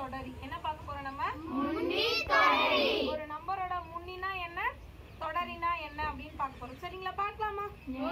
தொடரி என்ன பார்க்க போறோம் நம்ம ஒரு நம்பரோட முன்னினா என்ன தொடரினா என்ன அப்படின்னு பார்க்க போறோம் சரிங்களா பார்க்கலாமா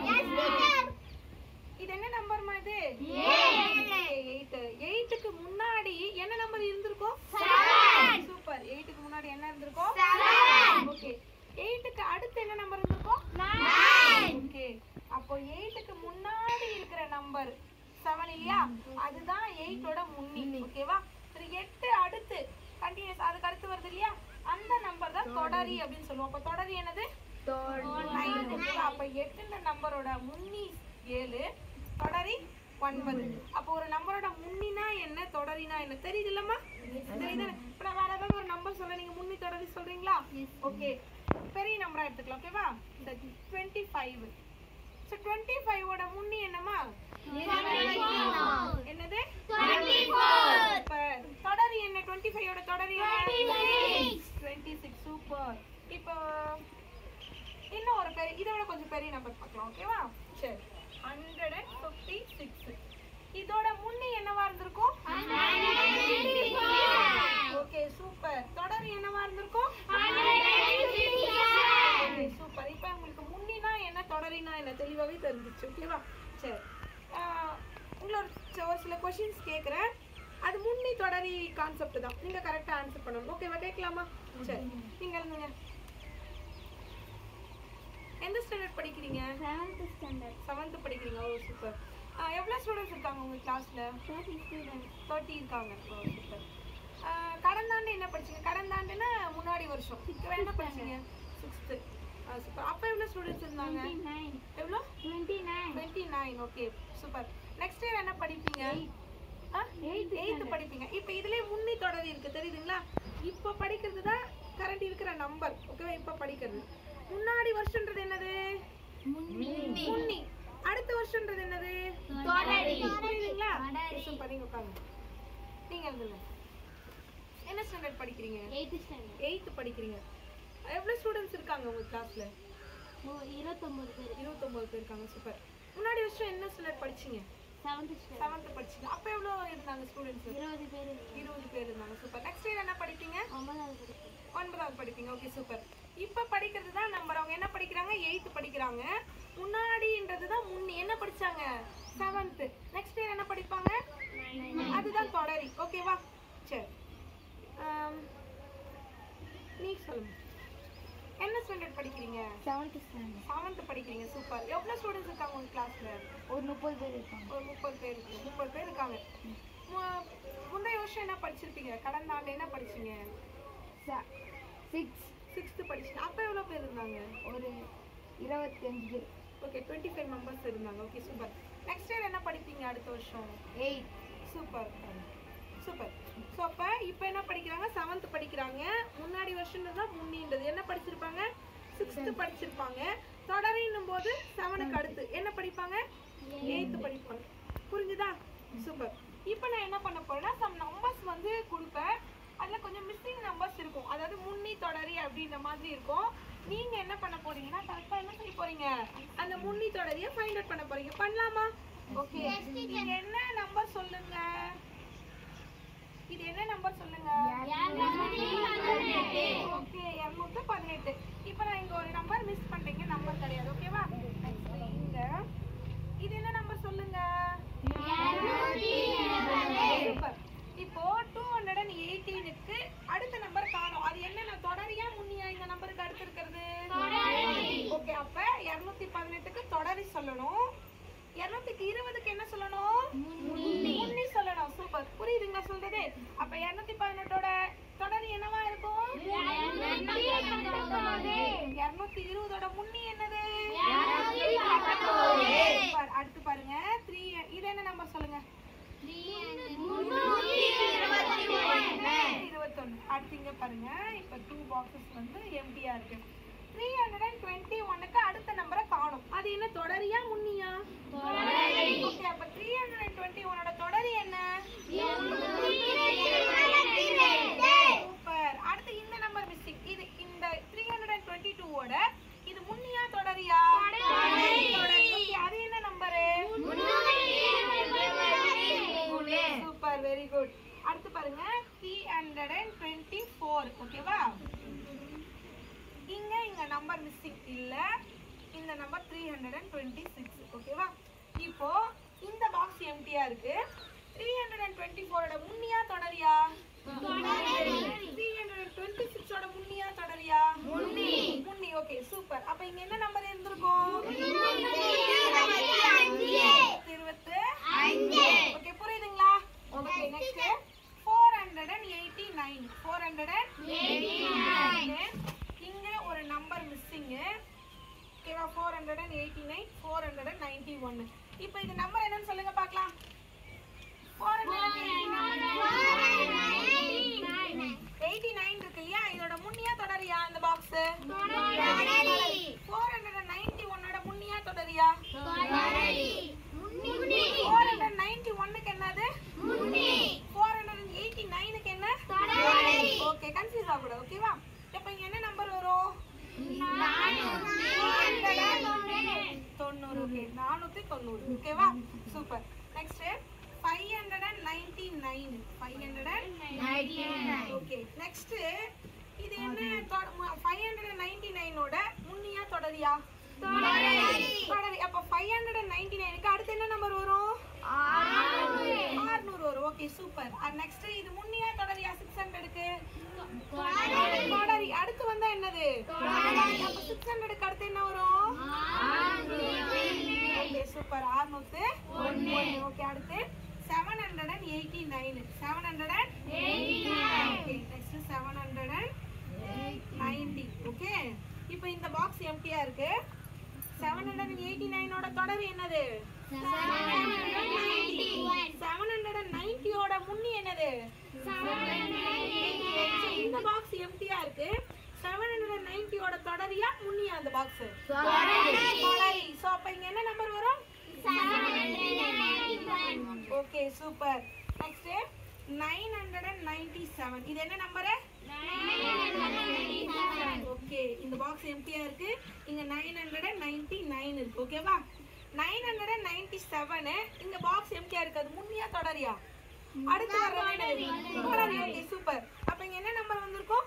இது என்ன நம்பர்மா இது எயிட் எயிட்டுக்கு முன்னாடி என்ன நம்பர் இருந்திருக்கும் சூப்பர் எயிட்டுக்கு முன்னாடி என்ன இருந்திருக்கும் ஓகே எயிட்டுக்கு அடுத்து என்ன நம்பர் இருந்திருக்கும் ஓகே அப்போ எயிட்டுக்கு முன்னாடி இருக்கிற நம்பர் செவன் இல்லையா அதுதான் எயிட்டோட முன்னி ஓகேவா சரி எட்டு அடுத்து கண்டினியூஸ் அதுக்கு அடுத்து வருது இல்லையா அந்த நம்பர் தான் தொடரி அப்படின்னு சொல்லுவோம் அப்போ தொடரி என்னது Nine, ஓகேவா? அப்ப எட்டுன்ற நம்பரோட முன்னி ஏழு தொடரி ஒன்பது அப்போ ஒரு நம்பரோட முன்னினா என்ன தொடரினா என்ன தெரியுது இல்லம்மா தெரியுது இப்ப நான் வேற ஏதாவது ஒரு நம்பர் சொல்ல நீங்க முன்னி தொடரி சொல்றீங்களா ஓகே பெரிய நம்பரா எடுத்துக்கலாம் ஓகேவா இந்த டுவெண்ட்டி ஃபைவ் ஸோ டுவெண்ட்டி ஃபைவோட முன்னி என்னம்மா என்னது சூப்பர் தொடரி என்ன டுவெண்ட்டி ஃபைவோட தொடரி டுவெண்ட்டி சிக்ஸ் சூப்பர் இப்போ இன்னும் ஒரு பெரிய இதை விட கொஞ்சம் பெரிய நம்பர் பார்க்கலாம் ஓகேவா சரி ஹண்ட்ரட் அண்ட் ஃபிஃப்டி சிக்ஸ் இதோட முன்னி என்னவா இருந்திருக்கும் ஓகே சூப்பர் தொடர் என்னவா இருந்திருக்கும் ஓகே சூப்பர் இப்போ உங்களுக்கு முன்னினா என்ன தொடரினா என்ன தெளிவாகவே தெரிஞ்சிச்சு ஓகேவா சரி ஆஹ் உங்களை ஒரு ச- ஒரு சில கொஷின்ஸ் கேட்குறேன் அது முன்னி தொடரி கான்செப்ட் தான் நீங்கள் கரெக்டாக ஆன்சர் பண்ணணும் ஓகேவா கேட்கலாமா சரி நீங்கள் இருந்துங்க எந்த ஸ்டாண்டர்ட் படிக்கிறீங்க செவன்த் படிக்கிறீங்க ஓ சூப்பர் எவ்வளோ ஸ்டூடெண்ட்ஸ் இருக்காங்க உங்கள் கிளாஸில் தேர்ட்டி இருக்காங்க ஓ சூப்பர் கடந்த ஆண்டு என்ன படிச்சீங்க கடந்த ஆண்டுனா முன்னாடி வருஷம் இப்போ என்ன படிச்சீங்க சிக்ஸ்த்து சூப்பர் அப்போ எவ்வளோ ஸ்டூடெண்ட்ஸ் இருந்தாங்க எவ்வளோ twenty nine okay super next year என்ன படிப்பீங்க எயித்து படிப்பீங்க இப்போ இதுலயே முன்னி தொடர் இருக்கு தெரியுதுங்களா இப்போ படிக்கிறது தான் கரண்ட் இருக்கிற நம்பர் ஓகேவா இப்போ படிக்கிறது முன்னாடி வருஷம்ன்றது என்னது முன்னி அடுத்த வருஷம்ன்றது என்னது புரியுதுங்களா Listen பண்ணி உட்காருங்க நீங்க எழுதுங்க என்ன ஸ்டாண்டர்ட் படிக்கிறீங்க எயித்து படிக்கிறீங்க எவ்வளவு ஸ்டூடெண்ட்ஸ் இருக்காங்க உங்க கிளாஸ்ல இருபத்தொன்பது பேர் இருபத்தொன்பது பேர் இருக்காங்க சூப்பர் முன்னாடி வருஷம் என்ன ஸ்டாண்டர்ட் படிச்சீங்க செவன்த் ஸ்டாண்டர்ட் செவன்த் படிச்சீங்க அப்ப எவ்வளவு இருந்தாங்க ஸ்டூடெண்ட்ஸ் இருபது பேர் இருபது பேர் இருந்தாங்க சூப்பர் நெக்ஸ்ட் இயர் என்ன படிப்பீங்க ஒன்பதாவது படிப்பு ஒன்பதாவது படிப்பீங்க ஓகே சூப்பர் இப்ப படிக்கிறது தான் நம்பர் அவங்க என்ன படிக்கிறாங்க எயித்து படிக்கிறாங்க முன்னாடின்றது தான் முன்னி என்ன படிச்சாங்க செவன்த் நெக்ஸ்ட் இயர் என்ன படிப்பாங்க அதுதான் தொடரி ஓகேவா சரி ஆம், நீ சொல்லுங்க என்ன ஸ்டாண்டர்ட் படிக்கிறீங்க செவன்த் ஸ்டாண்டர்ட் செவன்த் படிக்கிறீங்க சூப்பர் எவ்வளவு ஸ்டூடெண்ட்ஸ் இருக்காங்க உங்க கிளாஸ்ல ஒரு முப்பது பேர் இருப்பாங்க ஒரு முப்பது பேர் இருக்கு முப்பது பேர் இருக்காங்க மு- முந்தைய வருஷம் என்ன படிச்சிருப்பீங்க கடந்த ஆண்டு என்ன படிச்சீங்க சிக்ஸ் சிக்ஸ்த்து படிச்சீங்க அப்போ எவ்வளோ பேர் இருந்தாங்க ஒரு இருபத்தஞ்சு பேர் ஓகே டுவெண்ட்டி ஃபைவ் மெம்பர்ஸ் இருந்தாங்க ஓகே சூப்பர் நெக்ஸ்ட் இயர் என்ன படிப்பீங்க அடுத்த வருஷம் எயிட் சூப்பர் சூப்பர் ஸோ அப்போ இப்போ என்ன படிக்கிறாங்க செவன்த் படிக்கிறாங்க முன்னாடி வருஷம் தான் முன்னின்றது என்ன படிச்சிருப்பாங்க சிக்ஸ்த்து படிச்சிருப்பாங்க தொடரின்னும் போது செவனுக்கு அடுத்து என்ன படிப்பாங்க எயித்து படிப்பாங்க புரிஞ்சுதா சூப்பர் இப்போ நான் என்ன பண்ண போறேன்னா சம் நம்பர்ஸ் வந்து கொடுப்பேன் அதில் கொஞ்சம் மிஸ்ஸிங் நம்பர்ஸ் இருக்கும் அதாவது முன்னி தொடரி அப்படின்ற மாதிரி இருக்கும் நீங்க என்ன பண்ண போறீங்கன்னா கரெக்டாக என்ன செய்ய போறீங்க அந்த முன்னி தொடரியை ஃபைண்ட் அவுட் பண்ண போறீங்க பண்ணலாமா ஓகே நீங்க என்ன நம்பர் சொல்லுங்க இது என்ன நம்பர் சொல்லுங்க ஓகே இரநூத்தி பதினெட்டு இப்போ நான் இங்க ஒரு நம்பர் மிஸ் பண்றீங்க நம்பர் கிடையாது ஓகேவா நெக்ஸ்ட் இங்க இது என்ன நம்பர் சொல்லுங்க சூப்பர் இப்போ டூ ஹண்ட்ரட் அண்ட் எயிட்டீனுக்கு அடுத்த நம்பர் காணும் அது என்ன தொடரியா முன்னியா இந்த நம்பருக்கு அடுத்து இருக்கிறது ஓகே அப்ப இருநூத்தி பதினெட்டுக்கு தொடரி சொல்லணும் இருநூத்திக்கு இருபதுக்கு என்ன சொல்லணும் முன்னி சொல்லணும் சூப்பர் புரியுதுங்களா சொல்றது அப்ப இருநூத்தி பதினெட்டோட தொடரி என்னவா இருக்கும் இருநூத்தி இருபதோட முன்னி என்னது சூப்பர். அடுத்து பாருங்க த்ரீ இது என்ன நம்பர் சொல்லுங்க இருபத்தொன்னு அடுத்து இங்க பாருங்க இப்ப டூ பாக்ஸஸ் வந்து எம்டியா இருக்கு த்ரீ ஹண்ட்ரட் அண்ட் டுவெண்ட்டி ஒன்னுக்கு அடுத்த நம்பரை காணும் அது என்ன தொடரியா முன்னியா ஓகே அப்ப த்ரீ ஹண்ட்ரட் அண்ட் டுவெண்ட்டி ஒன்னோட தொடரி என்ன சூப்பர் அடுத்து இந்த நம்பர் மிஸ்டேக் இது இந்த த்ரீ ஹண்ட்ரட் அண்ட் டுவெண்ட்டி டூவோட இது முன்னியா தொடரியா தொடரி Okay, அது என்ன நம்பரு சூப்பர் வெரி குட் அடுத்து பாருங்க ஹண்ட்ரட் அண்ட் டுவெண்ட்டி ஃபோர் ஓகேவா இங்க இங்க நம்பர் மிஸ்ஸிங் இல்ல இந்த number three hundred and twenty six ஓகேவா இப்போ இந்த பாக்ஸ் எம்டியா இருக்கு த்ரீ ஹண்ட்ரட் அண்ட் டுவெண்ட்டி ஃபோரோட முன்னியா தொடரியா த்ரீ ஹண்ட்ரட் அண்ட் டுவெண்ட்டி சிக்ஸோட முன்னியா தொடரியா முன்னி முன்னி ஓகே சூப்பர் அப்ப இங்க என்ன நம்பர் இருந்திருக்கும் இருபத்து ஓகே புரியுதுங்களா okay next four hundred and eighty nine four hundred and இங்க ஒரு நம்பர் மிஸ்ஸிங் ஓகேவா four hundred and eighty nine four hundred and ninety ஒன்னு இப்போ இது நம்பர் என்னன்னு சொல்லுங்க பார்க்கலாம் ஃபோர் எயிட்டி நைன் இருக்கு இல்லையா இதோட முன்னியா தொடரியா இந்த box four hundred and ninety ஒன்னோட முன்னியா தொடரியா ஃபோர் ஹண்ட்ரட் நைன்டி ஒன்னுக்கு என்னது ஃபோர் ஹண்ட்ரட் அண்ட் எயிட்டி நைனுக்கு என்ன ஓகே கன்ஃபியூஸ் ஆகக்கூடாது ஓகேவா இப்போ இங்க என்ன நம்பர் வரும் தொண்ணூறு ஓகே நானூத்தி தொண்ணூறு ஓகேவா super next five hundred and ninety nine five hundred and okay next இது என்ன ஃபைவ் ஹண்ட்ரட் அண்ட் நைன்டி நைனோட முன்னியா தொடரியா தொடரி அப்ப ஃபைவ் ஹண்ட்ரட் அண்ட் நைன்டி நைனுக்கு அடுத்து என்ன நம்பர் வரும் ஆறுநூறு வரும் ஓகே சூப்பர் நெக்ஸ்ட் இது முன்னியா தொடரியா சிக்ஸ் ஹண்ட்ரடுக்கு தொடரி அடுத்து வந்தா என்னது அப்ப சிக்ஸ் ஹண்ட்ரடுக்கு அடுத்து என்ன வரும் ஓகே சூப்பர் ஆறுநூத்து ஓகே அடுத்து seven hundred and eighty nine seven hundred and okay next seven hundred and ninety okay இப்போ இந்த பாக்ஸ் எம்டியா இருக்கு செவன் ஹண்ட்ரட் அண்ட் எயிட்டி நைனோட தொடர் என்னது செவன் ஹண்ட்ரட் அண்ட் நைன்டியோட முன்னி என்னது So, இந்த பாக்ஸ் எம்டியா இருக்கு செவன் ஹண்ட்ரட் அண்ட் நைன்டியோட தொடரியா முன்னியா அந்த பாக்ஸ் தொடரி ஸோ அப்போ இங்க என்ன நம்பர் வரும் okay super next nine hundred and ninety seven இது என்ன நம்பரு ஓகே இந்த பாக்ஸ் எம்டியா இருக்கு இங்க nine hundred and ninety nine இருக்கு ஓகேவா nine hundred and ninety seven இந்த பாக்ஸ் எம்டியா இருக்கு அது முன்னியா தொடரியா அடுத்து வர்றது தொடரி ஓகே சூப்பர் அப்ப இங்க என்ன நம்பர் வந்திருக்கும்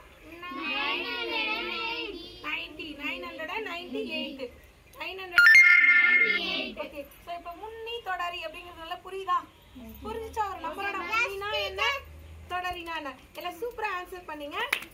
ninety nine hundred and ninety eight nine hundred okay so இப்போ முன்னி தொடரி அப்படிங்கிறது நல்லா புரியுதா புரிஞ்சுச்சா ஒரு நம்பரோட முன்னினா என்ன தொடரினா என்ன எல்லாம் சூப்பரா ஆன்சர் பண்ணீங்க